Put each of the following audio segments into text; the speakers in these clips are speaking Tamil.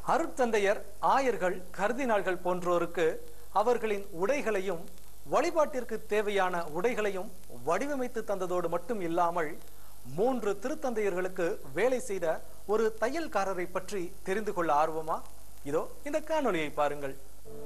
அருட்தந்தையர் ஆயர்கள் கர்தினாள்கள் போன்றோருக்கு அவர்களின் உடைகளையும் வழிபாட்டிற்கு தேவையான உடைகளையும் வடிவமைத்து தந்ததோடு மட்டும் இல்லாமல் மூன்று திருத்தந்தையர்களுக்கு வேலை செய்த ஒரு தையல்காரரை பற்றி தெரிந்து கொள்ள ஆர்வமா இதோ இந்த காணொளியை பாருங்கள்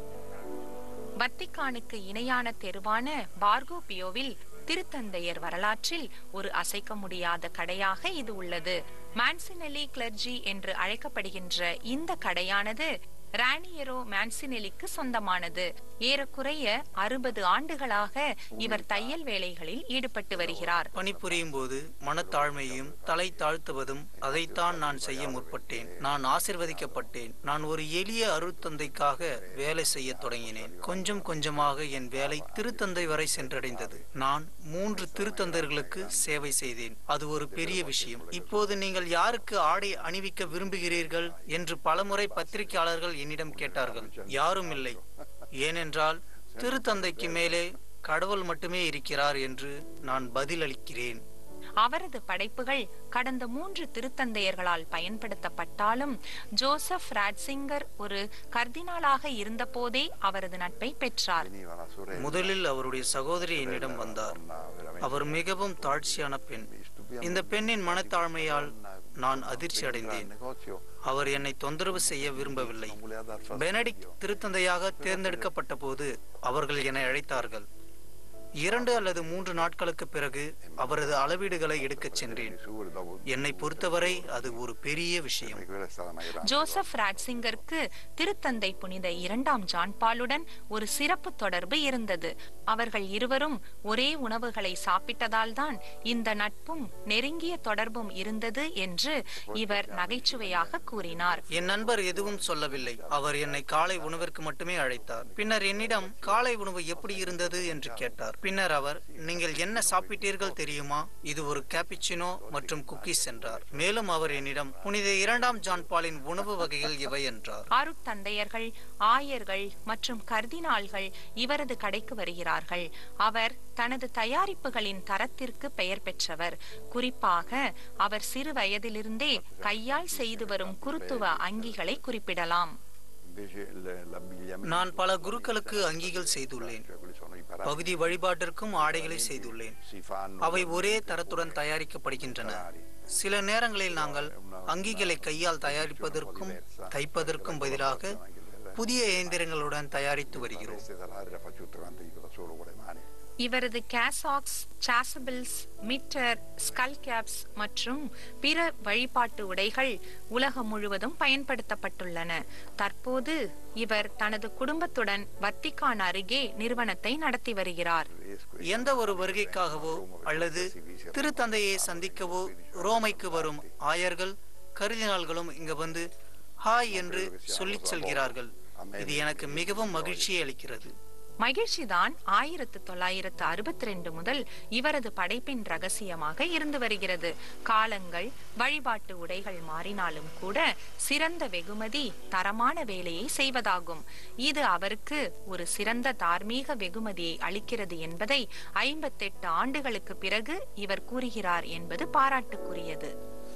வத்திக்கானுக்கு இணையான தெருவான பார்கோ பியோவில் திருத்தந்தையர் வரலாற்றில் ஒரு அசைக்க முடியாத கடையாக இது உள்ளது மான்சினெலி கிளர்ஜி என்று அழைக்கப்படுகின்ற இந்த கடையானது ரானியரோ மான்சினெலிக்கு சொந்தமானது ஏறக்குறைய அறுபது ஆண்டுகளாக இவர் தையல் வேலைகளில் ஈடுபட்டு வருகிறார் பணிபுரியும் போது மனத்தாழ்மையும் தலை தாழ்த்துவதும் அதைத்தான் நான் செய்ய முற்பட்டேன் நான் ஆசிர்வதிக்கப்பட்டேன் நான் ஒரு எளிய அருட்தந்தைக்காக வேலை செய்ய தொடங்கினேன் கொஞ்சம் கொஞ்சமாக என் வேலை திருத்தந்தை வரை சென்றடைந்தது நான் மூன்று திருத்தந்தர்களுக்கு சேவை செய்தேன் அது ஒரு பெரிய விஷயம் இப்போது நீங்கள் யாருக்கு ஆடை அணிவிக்க விரும்புகிறீர்கள் என்று பலமுறை பத்திரிகையாளர்கள் என்னிடம் கேட்டார்கள் யாரும் இல்லை ஏனென்றால் திருத்தந்தைக்கு மேலே கடவுள் மட்டுமே இருக்கிறார் என்று நான் பதிலளிக்கிறேன் அவரது படைப்புகள் கடந்த மூன்று திருத்தந்தையர்களால் பயன்படுத்தப்பட்டாலும் ஜோசப் ராட்சிங்கர் ஒரு கர்தினாலாக இருந்தபோதே அவரது நட்பை பெற்றார் Veniva la sorella. முதலில் அவருடைய சகோதரி என்னிடம் வந்தார் Donna veramente அவர் மிகவும் தாழ்ச்சியான பெண் இந்த பெண்ணின் மனத்தாழ்மையால் நான் அதிர்ச்சி அடைந்தேன் negozio அவர் என்னை தொந்தரவு செய்ய விரும்பவில்லை non voleva dar fastidio. Benedict திருத்தந்தையாக தேர்ந்தெடுக்கப்பட்ட போது அவர்கள் என்னை அழைத்தார்கள் இரண்டு அல்லது மூன்று நாட்களுக்கு பிறகு அவரது அளவீடுகளை எடுக்கச் சென்றேன் Misure dopo என்னை பொறுத்தவரை அது ஒரு பெரிய விஷயம் perché quella è stata una grande Joseph ராட்சிங்கருக்கு திருத்தந்தை புனித இரண்டாம் ஜான் பாலுடன் ஒரு சிறப்பு தொடர்பு இருந்தது அவர்கள் இருவரும் ஒரே உணவுகளை சாப்பிட்டதால் தான் இந்த நட்பும் நெருங்கிய தொடர்பும் இருந்தது என்று இவர் நகைச்சுவையாக கூறினார் என் நண்பர் எதுவும் சொல்லவில்லை அவர் என்னை காலை உணவிற்கு மட்டுமே அழைத்தார் பின்னர் என்னிடம் காலை உணவு எப்படி இருந்தது என்று கேட்டார் பின்னர் அவர் நீங்கள் என்ன சாப்பிட்டீர்கள் தெரியுமா இது ஒரு கேப்பிச்சினோ மற்றும் குக்கீஸ் என்றார் மேலும் அவர் என்னிடம் புனித இரண்டாம் ஜான் பாலின் உணவு வகைகள் இவை என்றார் அருட்தந்தையர்கள் ஆயர்கள் மற்றும் கர்தினால்கள் இவரது கடைக்கு வருகிறார்கள் அவர் தனது தயாரிப்புகளின் தரத்திற்கு பெயர் பெற்றவர் குறிப்பாக அவர் சிறு வயதிலிருந்தே கையால் செய்து வரும் குருத்துவ அங்கிகளை குறிப்பிடலாம் invece l- l'abbigliamento நான் பல குருக்களுக்கு அங்கிகள் செய்துள்ளேன் cioè quelli sono i parati பகுதி வழிபாட்டிற்கும் ஆடைகளை செய்துள்ளேன் si fanno அவை ஒரே தரத்துடன் தயாரிக்கப்படுகின்றன சில நேரங்களில் நாங்கள் அங்கிகளை கையால் தயாரிப்பதற்கும் தைப்பதற்கும் பதிலாக புதிய இயந்திரங்களுடன் தயாரித்து வருகிறோம் veste talare la faccio tutte quante io da solo con le mani இவரது கேசாக்ஸ் சாசபிள்ஸ் மிட்டர் ஸ்கல் கேப்ஸ் மற்றும் பிற வழிபாட்டு உடைகள் உலகம் முழுவதும் பயன்படுத்தப்பட்டுள்ளன தற்போது இவர் தனது குடும்பத்துடன் வத்திக்கான் அருகே நிறுவனத்தை நடத்தி வருகிறார் riesco எந்த ஒரு வருகைக்காகவோ அல்லது திருத்தந்தையை சந்திக்கவோ ரோமைக்கு வரும் ஆயர்கள் கருதினாள்களும் இங்க வந்து ஹாய் என்று சொல்லிச் செல்கிறார்கள் இது எனக்கு மிகவும் மகிழ்ச்சியை அளிக்கிறது மகிழ்ச்சிதான் ஆயிரத்து தொள்ளாயிரத்து அறுபத்தி ரெண்டு முதல் இவரது படைப்பின் ரகசியமாக இருந்து வருகிறது காலங்கள் வழிபாட்டு உடைகள் மாறினாலும் கூட சிறந்த வெகுமதி தரமான வேலையை செய்வதாகும் இது அவருக்கு ஒரு சிறந்த தார்மீக வெகுமதியை அளிக்கிறது என்பதை ஐம்பத்தெட்டு ஆண்டுகளுக்கு பிறகு இவர் கூறுகிறார் என்பது பாராட்டுக்குரியது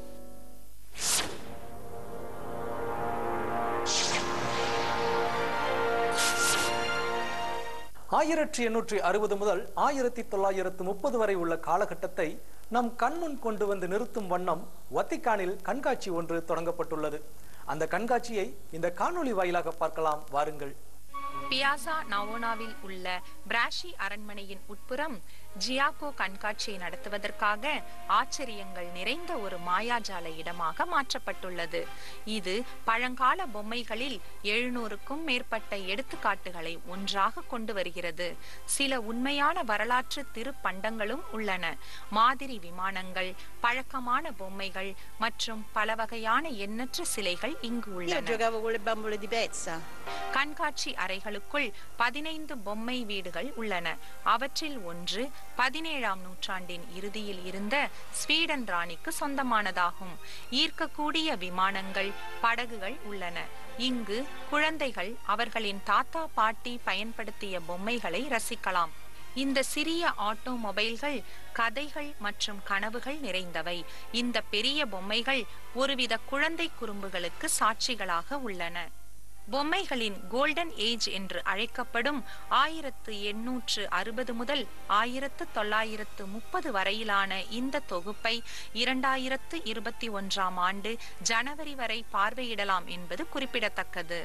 ஆயிரத்தி எண்ணூற்றி அறுபது முதல் ஆயிரத்தி தொள்ளாயிரத்து முப்பது வரை உள்ள காலகட்டத்தை நம் கண்முன் கொண்டு வந்து நிறுத்தும் வண்ணம் வத்திக்கானில் கண்காட்சி ஒன்று தொடங்கப்பட்டுள்ளது அந்த கண்காட்சியை இந்த காணொளி வாயிலாக பார்க்கலாம் வாருங்கள் பியாசா நவோனாவில் உள்ள பிராஷி அரண்மனையின் உட்புறம் ஜியாகோ கண்காட்சியை நடத்துவதற்காக ஆச்சரியங்கள் நிறைந்த ஒரு மாயாஜால இடமாக மாற்றப்பட்டுள்ளது இது பழங்கால பொம்மைகளில் எழுநூறுக்கும் மேற்பட்ட எடுத்துக்காட்டுகளை ஒன்றாக கொண்டு வருகிறது சில உண்மையான வரலாற்று திருப்பண்டங்களும் உள்ளன மாதிரி விமானங்கள் பழக்கமான பொம்மைகள் மற்றும் பல வகையான எண்ணற்ற சிலைகள் இங்கு Io உள்ளன giocavo con le bambole di pezza. கண்காட்சி அறைகளுக்குள் பதினைந்து பொம்மை வீடுகள் உள்ளன அவற்றில் ஒன்று பதினேழாம் நூற்றாண்டின் இறுதியில் இருந்த ஸ்வீடன் ராணிக்கு சொந்தமானதாகும் ஈர்க்கக்கூடிய விமானங்கள் படகுகள் உள்ளன இங்கு குழந்தைகள் அவர்களின் தாத்தா பாட்டி பயன்படுத்திய பொம்மைகளை ரசிக்கலாம் இந்த சிறிய ஆட்டோமொபைல்கள் கதைகள் மற்றும் கனவுகள் நிறைந்தவை இந்த பெரிய பொம்மைகள் ஒருவித குழந்தை குறும்புகளுக்கு சாட்சிகளாக உள்ளன பொம்மைகளின் கோல்டன் ஏஜ் என்று அழைக்கப்படும் ஆயிரத்து எண்ணூற்று அறுபது முதல் ஆயிரத்து தொள்ளாயிரத்து முப்பது வரையிலான இந்த தொகுப்பை இரண்டாயிரத்து இருபத்தி ஒன்றாம் ஆண்டு ஜனவரி வரை பார்வையிடலாம் என்பது குறிப்பிடத்தக்கது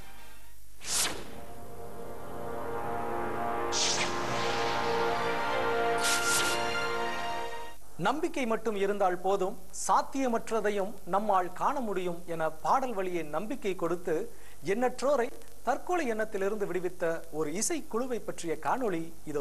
நம்பிக்கை மட்டும் இருந்தால் போதும் சாத்தியமற்றதையும் நம்மால் காண முடியும் என பாடல் வழியே நம்பிக்கை கொடுத்து எண்ணற்றோரை தற்கொலை எண்ணத்திலிருந்து விடுவித்த ஒரு இசை குழுவை பற்றிய காணொளி இதோ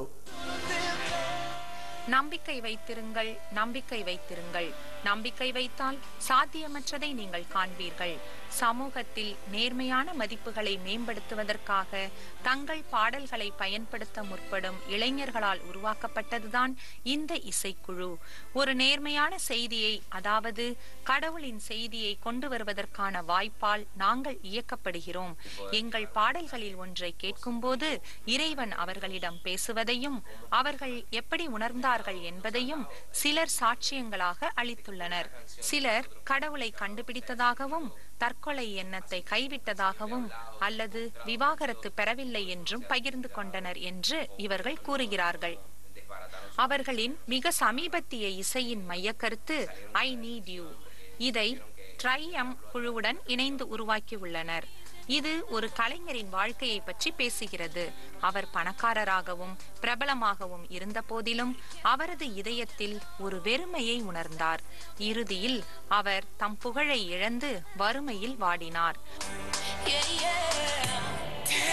நம்பிக்கை வைத்திருங்கள் நம்பிக்கை வைத்திருங்கள் நம்பிக்கை வைத்தால் சாத்தியமற்றதை நீங்கள் காண்பீர்கள் சமூகத்தில் நேர்மையான மதிப்புகளை மேம்படுத்துவதற்காக தங்கள் பாடல்களை பயன்படுத்த முற்படும் இளைஞர்களால் உருவாக்கப்பட்டதுதான் இந்த இசைக்குழு ஒரு நேர்மையான செய்தியை அதாவது கடவுளின் செய்தியை கொண்டு வருவதற்கான வாய்ப்பால் நாங்கள் இயக்கப்படுகிறோம் எங்கள் பாடல்களில் ஒன்றை கேட்கும்போது இறைவன் அவர்களிடம் பேசுவதையும் அவர்கள் எப்படி உணர்ந்தார்கள் என்பதையும் சிலர் சாட்சியங்களாக அளித்துள்ளனர் சிலர் கடவுளை கண்டுபிடித்ததாகவும் தற்கொலை எண்ணத்தை கைவிட்டதாகவும் அல்லது விவாகரத்து பெறவில்லை என்றும் பகிர்ந்து கொண்டனர் என்று இவர்கள் கூறுகிறார்கள் அவர்களின் மிக சமீபத்திய இசையின் மையக்கருத்து ஐ நீட் யூ இதை ட்ரைஎம் குழுவுடன் இணைந்து உருவாக்கியுள்ளனர் இது ஒரு கலைஞரின் வாழ்க்கையை பற்றி பேசுகிறது அவர் பணக்காரராகவும் பிரபலமாகவும் இருந்த போதிலும் அவரது இதயத்தில் ஒரு வெறுமையை உணர்ந்தார் இறுதியில் அவர் தம் புகழை இழந்து வறுமையில் வாடினார் Yeah, yeah. Te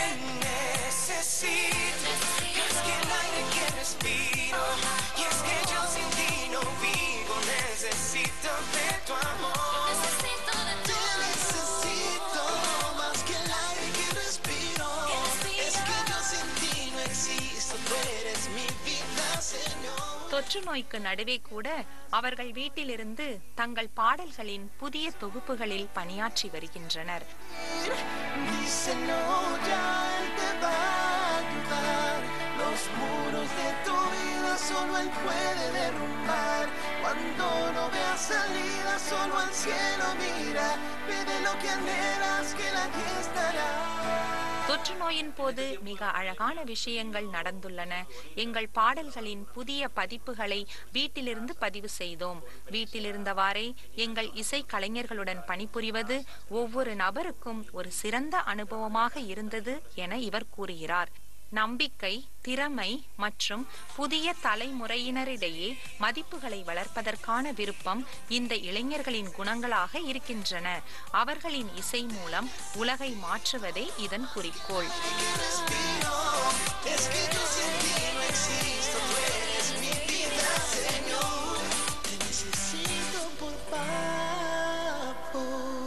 necesito. Es que el aire que respiro. Y es que yo sin ti no vivo. Necesito de tu amor. Necesito de tu Te necesito más que el aire que respiro. Es que yo sin ti no existo. Tú eres mi vida, Señor. தொற்று நோய்க்கு நடுவே கூட அவர்கள் வீட்டிலிருந்து தங்கள் பாடல்களின் புதிய தொகுப்புகளில் பணியாற்றி வருகின்றனர் Dice no, ya él te va a ayudar. Los muros de tu vida solo él puede derrumbar. Cuando no veas salida, solo al cielo mira. Pide lo que anhelas, que él aquí estará. தொற்று நோயின் போது மிக அழகான விஷயங்கள் நடந்துள்ளன எங்கள் பாடல்களின் புதிய பதிப்புகளை வீட்டிலிருந்து பதிவு செய்தோம் வீட்டிலிருந்தவாறே எங்கள் இசை கலைஞர்களுடன் பணிபுரிவது ஒவ்வொரு நபருக்கும் ஒரு சிறந்த அனுபவமாக இருந்தது என இவர் கூறுகிறார் நம்பிக்கை திறமை மற்றும் புதிய தலைமுறையினரிடையே மதிப்புகளை வளர்ப்பதற்கான விருப்பம் இந்த இளைஞர்களின் குணங்களாக இருக்கின்றன அவர்களின் இசை மூலம் உலகை மாற்றுவதே இதன் குறிக்கோள் Es que yo sin ti no existo. Tú eres mi vida, Señor. Te necesito por favor.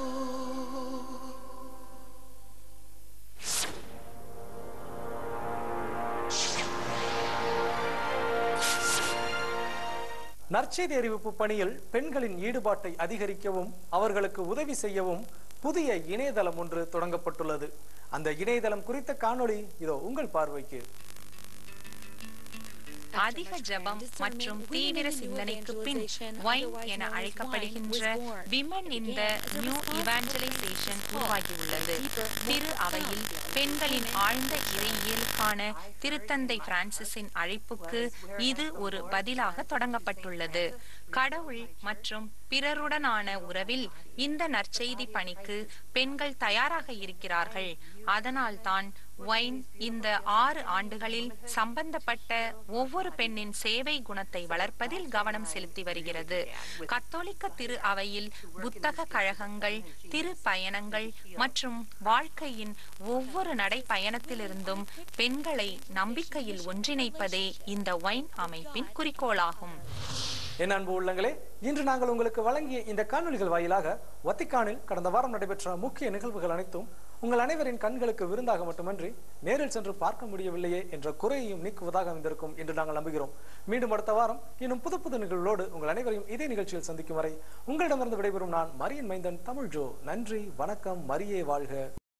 நற்செய்தி அறிவிப்பு பணியில் பெண்களின் ஈடுபாட்டை அதிகரிக்கவும் அவர்களுக்கு உதவி செய்யவும் புதிய இணையதளம் ஒன்று தொடங்கப்பட்டுள்ளது அந்த இணையதளம் குறித்த காணொளி இதோ உங்கள் பார்வைக்கு அதிக ஜெபம் மற்றும் தீவிர சிந்தனைக்கு பின் வைன் என அழைக்கப்படுகின்ற women in the new evangelization உருவாகியுள்ளது திரு அவையில் பெண்களின் ஆழ்ந்த இறையியலுக்கான திருத்தந்தை பிரான்சிஸின் அழைப்புக்கு இது ஒரு பதிலாக தொடங்கப்பட்டுள்ளது கடவுள் மற்றும் பிறருடனான உறவில் இந்த நற்செய்தி பணிக்கு பெண்கள் தயாராக இருக்கிறார்கள் அதனால்தான் வைன் இந்த ஆறு ஆண்டுகளில் சம்பந்தப்பட்ட ஒவ்வொரு பெண்ணின் சேவை குணத்தை வளர்ப்பதில் கவனம் செலுத்தி வருகிறது கத்தோலிக்க திரு அவையில் புத்தக கழகங்கள் திரு பயணங்கள் மற்றும் வாழ்க்கையின் ஒவ்வொரு நடை பயணத்திலிருந்தும் பெண்களை நம்பிக்கையில் ஒன்றிணைப்பதே இந்த வைன் அமைப்பின் குறிக்கோளாகும் என் அன்பு உள்ளங்களே இன்று நாங்கள் உங்களுக்கு வழங்கிய இந்த காணொளிகள் வாயிலாக வத்திக்கானில் கடந்த வாரம் நடைபெற்ற முக்கிய நிகழ்வுகள் அனைத்தும் உங்கள் அனைவரின் கண்களுக்கு விருந்தாக மட்டுமன்றி நேரில் சென்று பார்க்க முடியவில்லையே என்ற குறையையும் நீக்குவதாக அமைந்திருக்கும் என்று நாங்கள் நம்புகிறோம் மீண்டும் அடுத்த வாரம் இன்னும் புது புது நிகழ்வுகளோடு உங்கள் அனைவரையும் இதே நிகழ்ச்சியில் சந்திக்கும் வரை உங்களிடமிருந்து விடைபெறும் நான் மரியன் மைந்தன் தமிழ் ஜோ நன்றி வணக்கம் மரியே வாழ்க